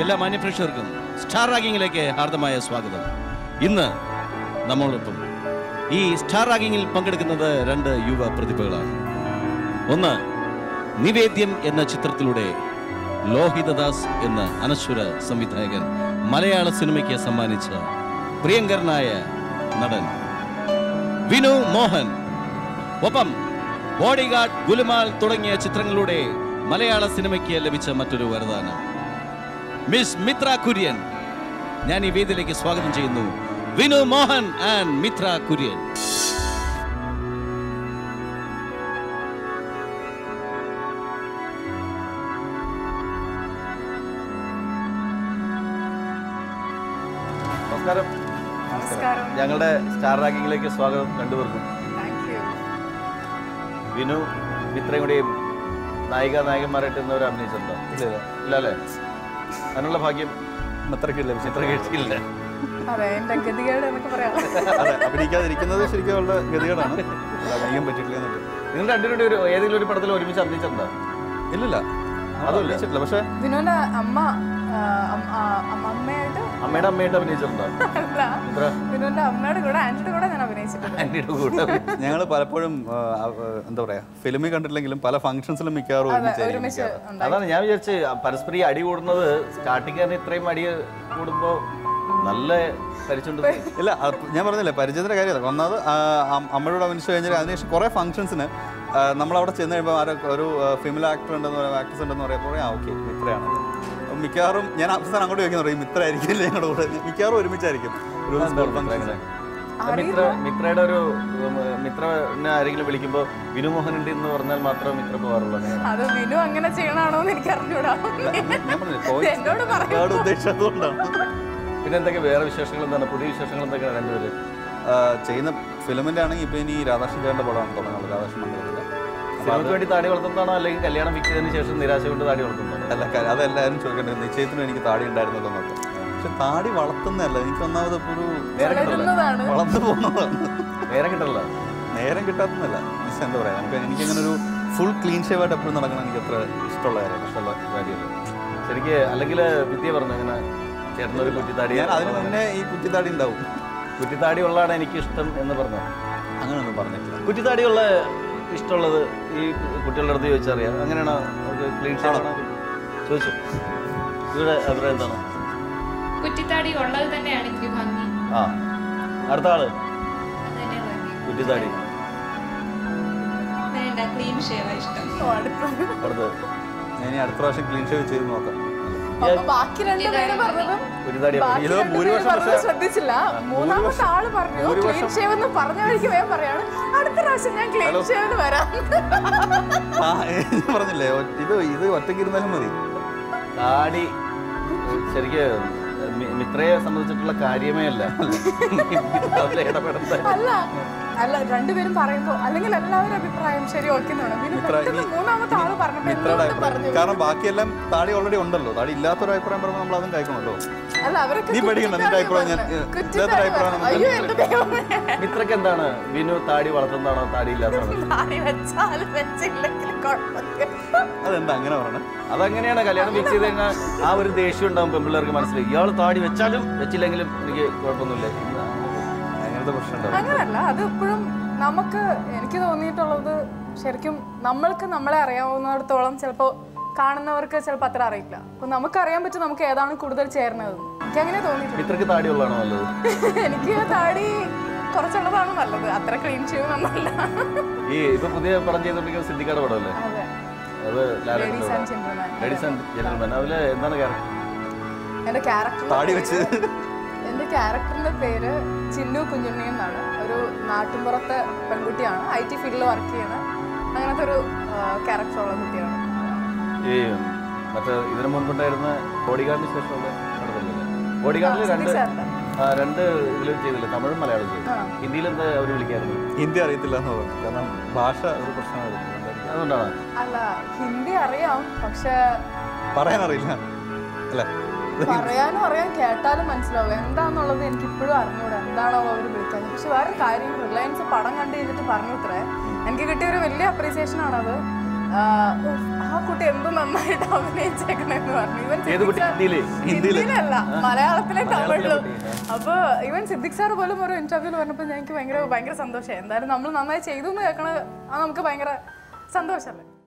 എല്ലാ മാന്യപ്രേക്ഷകർക്കും സ്റ്റാർ റാഗിങ്ങിലേക്ക് ഹാർദമായ സ്വാഗതം ഇന്ന് നമ്മളോടൊപ്പം ഈ സ്റ്റാർ റാഗിങ്ങിൽ പങ്കെടുക്കുന്നത് രണ്ട് യുവ പ്രതിഭകളാണ് ഒന്ന് നിവേദ്യം എന്ന ചിത്രത്തിലൂടെ ലോഹിതദാസ് എന്ന അനശ്വര സംവിധായകൻ മലയാള സിനിമയ്ക്ക് സമ്മാനിച്ച പ്രിയങ്കരനായ നടൻ വിനു മോഹൻ ഒപ്പം ബോഡിഗാർഡ് ഗുലുമാൽ തുടങ്ങിയ ചിത്രങ്ങളിലൂടെ മലയാള സിനിമയ്ക്ക് ലഭിച്ച മറ്റൊരു വരദാനം മിസ് മിത്ര കുര്യൻ ഞാൻ ഈ വേദിയിലേക്ക് സ്വാഗതം ചെയ്യുന്നു വിനു മോഹൻ ആൻഡ് മിത്ര കുര്യൻ നമസ്കാരം നമസ്കാരം ഞങ്ങളുടെ സ്റ്റാർ റാങ്കിങ്ങിലേക്ക് സ്വാഗതം രണ്ടുപേർക്കും താങ്ക് യു വിനു മിത്രയും കൂടെയും നായിക നായകന്മാരായിട്ട് ഇന്നവർ അഭിനയിച്ചിട്ടുണ്ടോ ഇല്ല അല്ലേ അതിനുള്ള ഭാഗ്യം മിത്രക്ക് ലഭിച്ചു കിട്ടിയില്ല അതെ എന്റെ ഗതികേട് എന്നൊക്കെ പറയാം അതെ അഭിനയിക്കാതിരിക്കുന്നത് ശരിക്കും അവളുടെ ഗതികേടാണ് അത് അഭിനയിക്കാൻ പറ്റിയിട്ടില്ല എന്നൊക്കെ നിങ്ങൾ രണ്ടുപേരും ഒരു ഏതെങ്കിലും ഒരു പടത്തിൽ ഒരുമിച്ച് അഭിനയിച്ചിട്ടുണ്ടോ ഇല്ലില്ല അത് അതുമില്ല. അഭിനയിച്ചിട്ടില്ല പക്ഷെ വിനുവിന്റെ അമ്മ ആ, അം- ആ, അമ്മ- അമ്മയായിട്ട് അമ്മയുടെ അമ്മയായിട്ട് അഭിനയിച്ചിട്ടുണ്ടോ അല്ല മിത്ര വിനുവിന്റെ അമ്മയുടെ കൂടെ ആന്റിയുടെ കൂടെ ഞാൻ അഭിനയിച്ചിട്ടുണ്ട് ആന്റിയുടെ കൂടെ ഞങ്ങൾ പലപ്പോഴും ആ, ആ, എന്താ പറയാ ഫിലിമിൽ കണ്ടിട്ടില്ലെങ്കിലും പല ഫംഗ്ഷൻസിലും മിക്കവാറും അതെ ഒരുമിച്ചായിരിക്കും ഒരുമിച്ച് മിക്കവാറും. ഉണ്ടായി അതാണ് ഞാൻ വിചാരിച്ച് പരസ്പരം ഈ അടി കൂടുന്നത് സ്റ്റാർട്ടിങ് തന്നെ ഇത്രയും അടി കൂടുമ്പോ നല്ല പരിച്ചുണ്ട് ഇല്ല അത് ഞാൻ പറഞ്ഞില്ലേ പരിചയത്തിന്റെ കാര്യം അതൊക്കെ. ഒന്നാമത് ആ, അം- അമ്മയോട് അഭിനയിച്ചു കഴിഞ്ഞാൽ അതിനുശേഷം കുറേ ഫംഗ്ഷൻസിന് നമ്മളവിടെ ചെന്ന് കഴിയുമ്പോൾ ആരോ ഒരു ഫിമെയിൽ ആക്ടർ ഉണ്ടെന്ന് പറയാം ആക്ട്രസ് ഉണ്ടെന്ന് പറയുമ്പോൾ ആ ഓക്കെ മിത്രയാണത് അപ്പം മിക്കവാറും ഞാൻ അവസാനം അങ്ങോട്ട് ചോദിക്കാൻ പറയും മിത്ര ആയിരിക്കില്ല ഞങ്ങളുടെ കൂടെ മിക്കവാറും ഒരുമിച്ചായിരിക്കും ഒരു സ്കൂൾ ഫംഗ്ഷൻ മിത്ര മിത്രയുടെ ഒരു ഉം, മിത്രനെ ആരെങ്കിലും വിളിക്കുമ്പോ വിനുമോഹൻ ഉണ്ട് എന്ന് പറഞ്ഞാൽ മാത്രമേ മിത്ര പോകാറുള്ളൂ അങ്ങനെയാണോ? അത് വിനു അങ്ങനെ ചെയ്യണാണോ എന്ന് എനിക്ക് അറിഞ്ഞൂടാ ഞാൻ പറഞ്ഞില്ലേ ഇത് പോയി എന്നോട് പറയും ഒരുപാട് ഉദ്ദേശിച്ചതുകൊണ്ടാണ് പിന്നെ എന്തൊക്കെ വേറെ വിശേഷങ്ങൾ എന്താണ് പുതിയ വിശേഷങ്ങൾ എന്തൊക്കെയാണ് രണ്ടുപേര് ആ, ചെയ്യുന്ന ഫിലിമിന്റെ ആണെങ്കിൽ ഇപ്പൊ ഇനി രാധാകൃഷ്ണൻ ചേട്ടന്റെ പടമാണ് തുടങ്ങുന്നത് രാധാകൃഷ്ണൻ മണ്ഡലത്തില് അപ്പൊ അത് സിനിമയ്ക്ക് വേണ്ടി താടി വളർത്തുന്നതാണോ അല്ലെങ്കിൽ കല്യാണം ഫിക്സ് ചെയ്തതിന് ശേഷം നിരാശ കൊണ്ട് താടി വളർത്തുന്നതാണോ അല്ല ക- അതെല്ലാവരും ചോദിക്കേണ്ടത് നിശ്ചയത്തിനും എനിക്ക് താടി ഉണ്ടായിരുന്നല്ലോ എന്നൊക്കെ പക്ഷെ താടി വളർത്തുന്നതല്ല എനിക്ക് ഒന്നാമത് ഇപ്പൊ ഒരു നേരം കിട്ടില്ല വളരുന്നതാണ് വളർന്നു പോകുന്നതാണ് നേരം കിട്ടല്ല നേരം കിട്ടാത്തതല്ല മിസ് എന്താ പറയാ നമുക്ക് എനിക്കങ്ങനെ ഒരു ഫുൾ ക്ലീൻ ഷേവ് ആയിട്ട് എപ്പോഴും നടക്കണം എനിക്ക് അത്ര ഇഷ്ടമുള്ള കാര്യമാണ് ഇഷ്ടമുള്ള കാര്യമല്ല ശരിക്ക് അല്ലെങ്കിൽ വിദ്യ പറഞ്ഞു അങ്ങനെ ചേട്ടനൊരു കുറ്റിത്താടി ഞാൻ അതിന് മുന്നേ ഈ കുറ്റിത്താടി ഉണ്ടാവും കുറ്റിത്താടി ഉള്ളതാണ് എനിക്ക് ഇഷ്ടം എന്ന് പറഞ്ഞു അങ്ങനെയൊന്നും പറഞ്ഞിട്ടില്ല കുറ്റിത്താടിയുള്ള ഇഷ്ടമുള്ളത് ഈ കുട്ടികളുടെ അടുത്ത് ചോദിച്ചറിയാം അങ്ങനെയാണോ ക്ലീൻ ഷേവ് ചോദിച്ചു ഇവിടെ അഭിപ്രായം എന്താണ് കുറ്റിത്താടി ഉള്ളത് തന്നെയാണ് എനിക്ക് ഭംഗി ആ അടുത്ത ആള് അത് തന്നെ ഭംഗി കുറ്റിത്താടി വേണ്ട ക്ലീൻ ഷേവ് ഇഷ്ടം ഓ, അടുത്തത് അടുത്ത് ഞാൻ ഇനി അടുത്ത പ്രാവശ്യം ക്ലീൻ ഷേവ് ചെയ്ത് നോക്കാം അപ്പൊ ബാക്കി രണ്ടു പേര് പറഞ്ഞതും കുറ്റിത്താടി ബാക്കി ഇത് രണ്ടുപേര് ഭൂരിപക്ഷം പറഞ്ഞത് പക്ഷേ- ശ്രദ്ധിച്ചില്ല മൂന്നാമത്തെ ആള് പറഞ്ഞു ക്ലീൻ ഭൂരിപക്ഷം- ഷേവ് എന്ന് പറഞ്ഞ വഴിക്ക് വേഗം പറയാണ് അടുത്ത പ്രാവശ്യം ഞാൻ ക്ലീൻ ഷേവ് എന്ന് വരാം ആ ഞാൻ പറഞ്ഞില്ലേ ഒ- ഇത് ഇത് ഒറ്റയ്ക്ക് ഇരുന്നാലും മതി താടി ശരിക്ക് മി- മിത്രയെ സംബന്ധിച്ചിട്ടുള്ള കാര്യമേ അല്ല അതിൽ ഇടപെടുന്ന അല്ല അല്ല രണ്ടുപേരും പറയുമ്പോ അല്ലെങ്കിൽ എല്ലാവരും അഭിപ്രായം ശരി ഓക്കെ പിന്നെ മിത്ര പെട്ടെന്ന് ഇനി- മൂന്നാമത്തെ ആള് പറഞ്ഞപ്പോ മിത്രയുടെ എന്തുകൊണ്ട് അഭിപ്രായം പറഞ്ഞു കാരണം ബാക്കിയെല്ലാം താടി ഓൾറെഡി ഉണ്ടല്ലോ താടി ഇല്ലാത്തൊരു അഭിപ്രായം പറയുമ്പോൾ നമ്മൾ അതും കഴിക്കണമല്ലോ അല്ല അവരൊക്കെ നീ പഠിക്കണം, നിന്റെ കുറ്റിത്താടി അഭിപ്രായം ഞാൻ- പറഞ്ഞത്. ഏ, കുറ്റിത്താടി ഇല്ലാത്തൊരു അഭിപ്രായം പറഞ്ഞത്. നമുക്ക് അയ്യോ എന്റെ ദൈവമേ മിത്രക്ക് എന്താണ് വിനു താടി വളർത്തുന്നതാണോ താടി ഇല്ലാത്തതാണോ താടി വെച്ചാലും വെച്ചില്ലെങ്കിലും കുഴപ്പമില്ല അതെന്താ അങ്ങനെ പറയണേ അതങ്ങനെയാണ് കല്യാണം ഫിക്സ് ചെയ്ത് കഴിഞ്ഞാൽ ആ ഒരു ദേഷ്യം ഉണ്ടാവും പെമ്പിള്ളേർക്ക് മനസ്സിലായി ഇയാൾ താടി വെച്ചാലും വെച്ചില്ലെങ്കിലും എനിക്ക് കുഴപ്പമൊന്നുമില്ല അങ്ങനത്തെ പ്രശ്നം ഉണ്ടാവും അങ്ങനല്ല അത് എപ്പോഴും നമുക്ക് എനിക്ക് തോന്നിയിട്ടുള്ളത് ശരിക്കും നമ്മൾക്ക് നമ്മളെ അറിയാവുന്നിടത്തോളം ചിലപ്പോൾ കാണുന്നവർക്ക് ചിലപ്പോൾ അത്ര അറിയില്ല അപ്പൊ നമുക്ക് അറിയാൻ പറ്റും നമുക്ക് ഏതാണ് കൂടുതൽ ചേർന്നത് എനിക്ക് അങ്ങനെ തോന്നിയിട്ടുണ്ട് മിത്രക്ക് താടി ഉള്ളതാണോ നല്ലത് എനിക്ക് താടി കുറച്ചുള്ളതാണ് നല്ലത് അത്ര ക്ലീൻ ചെയ്യുന്നല്ല ഈ ഇപ്പൊ പുതിയ പടം ചെയ്തോണ്ടിരിക്കുന്ന സിദ്ധിക്കാട് പടമല്ലേ അതെ അത് ladies and gentleman ladies and gentleman അതില് എന്താണ് ക്യാരക്ടർ എന്റെ ക്യാരക്ടർ താടി വെച്ച് എന്റെ ക്യാരക്ടറിന്റെ പേര് ചിന്നു കുഞ്ഞുണ്ണി എന്നാണ് ഒരു നാട്ടിൻപുറത്തെ പെൺകുട്ടിയാണ് ഐ ടി ഫീൽഡിൽ വർക്ക് ചെയ്യുന്ന അങ്ങനത്തെ ഒരു ക്യാരക്ടറുള്ള കുട്ടിയാണ് ഈ മറ്റേ ഇതിനു മുമ്പുണ്ടായിരുന്ന ബോഡിഗാർഡിന് ശേഷമുള്ള പടത്തിലല്ലേ ബോഡിഗാർഡിൽ രണ്ട് ശ്രദ്ധിച്ചാറില്ല ആ, രണ്ട് ഇതിലും ചെയ്തില്ല തമിഴും മലയാളം ചെയ്തു ആ. ഹിന്ദിയിൽ എന്താ അവർ വിളിക്കായിരുന്നു ഹിന്ദി അറിയത്തില്ല എന്ന് പറഞ്ഞു കാരണം ഭാഷ ഒരു പ്രശ്നമായിരുന്നു അതുകൊണ്ടായിരിക്കും. അതുകൊണ്ടാണ് അല്ല ഹിന്ദി അറിയാം പക്ഷെ പറയാനറിയില്ല അല്ലേ പറയാനും അറിയാം കേട്ടാലും മനസ്സിലാവും എന്താന്നുള്ളത് എനിക്ക് ഇപ്പോഴും അറിഞ്ഞൂടാ എന്താണോ അവർ വിളിക്കാൻ പക്ഷെ വേറെ കാര്യം റിലയൻസ് പടം കണ്ടു കഴിഞ്ഞിട്ട് പറഞ്ഞു ഇത്രേ എനിക്ക് കിട്ടിയ ഒരു വലിയ അപ്രീസിയേഷൻ ആണത് ആഹ് ഉഫ്, ആ ആ കുട്ടി എന്ത് നന്നായിട്ട് അഭിനയിച്ചേക്കണെന്ന് പറഞ്ഞു ഇവൻ ഏത് കുട്ടി? ഹിന്ദിയില്? ഹിന്ദിയിലല്ല മലയാളത്തിലെ തമിഴിലും അപ്പൊ ഇവൻ സിദ്ദിഖ് സാർ പോലും ഒരു ഇന്റർവ്യൂല് പറഞ്ഞപ്പോൾ എനിക്ക് ഭയങ്കര ഭയങ്കര സന്തോഷമായി എന്തായാലും നമ്മൾ നന്നായി ചെയ്തു എന്ന് കേൾക്കണത് അത് നമുക്ക് ഭയങ്കര സന്തോഷമല്ലേ